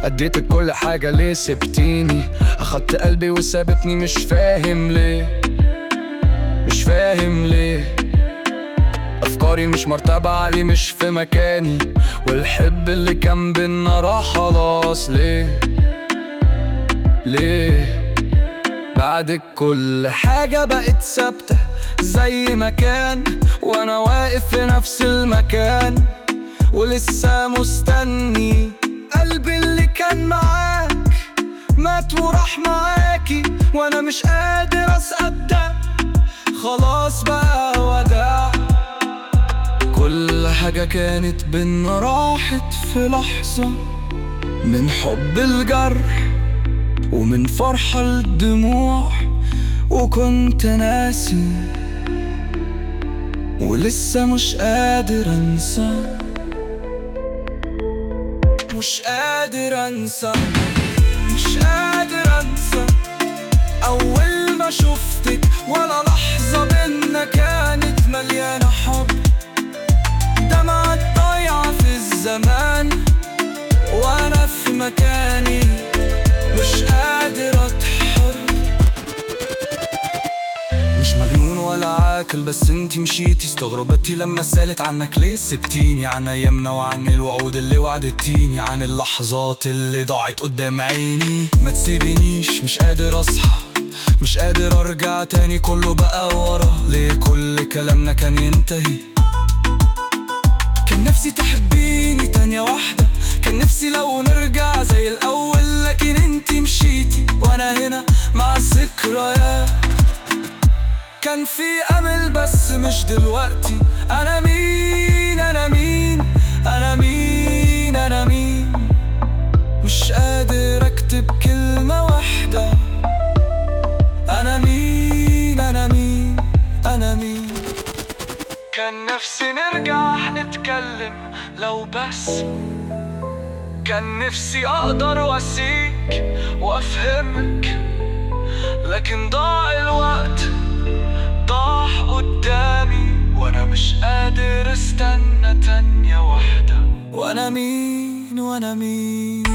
اديتك كل حاجة ليه سبتيني اخدت قلبي وسابتني مش فاهم ليه مش فاهم ليه افكاري مش مرتبة علي مش في مكاني والحب اللي كان بينا راح خلاص ليه ليه بعد كل حاجة بقت ثابتة زي ما كان وانا واقف في نفس المكان ولسه مستني قلبي اللي كان معاك مات وراح معاكي وانا مش قادر اصدق خلاص بقى وداع كل حاجة كانت بينا راحت في لحظة من حب الجرح ومن فرحة الدموع وكنت ناسي ولسه مش قادر انسى مش قادر انسى مش قادر انسى اول ما شفتك ولا لحظة بينا كانت مليانة حب دمعة ضايعة في الزمان وانا في مكاني مش قادر اتحر مش مجنون ولا عاقل بس انتي مشيتي استغربتي لما سألت عنك ليه سبتيني عن ايامنا وعن الوعود اللي وعدتيني عن اللحظات اللي ضاعت قدام عيني ما تسيبينيش مش قادر اصحى مش قادر ارجع تاني كله بقى ورا ليه كل كلامنا كان ينتهي كان نفسي تحبيني تانية واحدة كان نفسي لو نرجع زي الأول لكن انتي مشيتي وأنا هنا مع الذكريات كان في أمل بس مش دلوقتي أنا مين أنا مين أنا مين أنا مين مش قادر أكتب كلمة واحدة أنا مين أنا مين أنا مين كان نفسي نرجع نتكلم لو بس كان نفسي اقدر اواسيك وافهمك لكن ضاع الوقت ضاع قدامي وانا مش قادر استنى تانية واحدة وانا مين وانا مين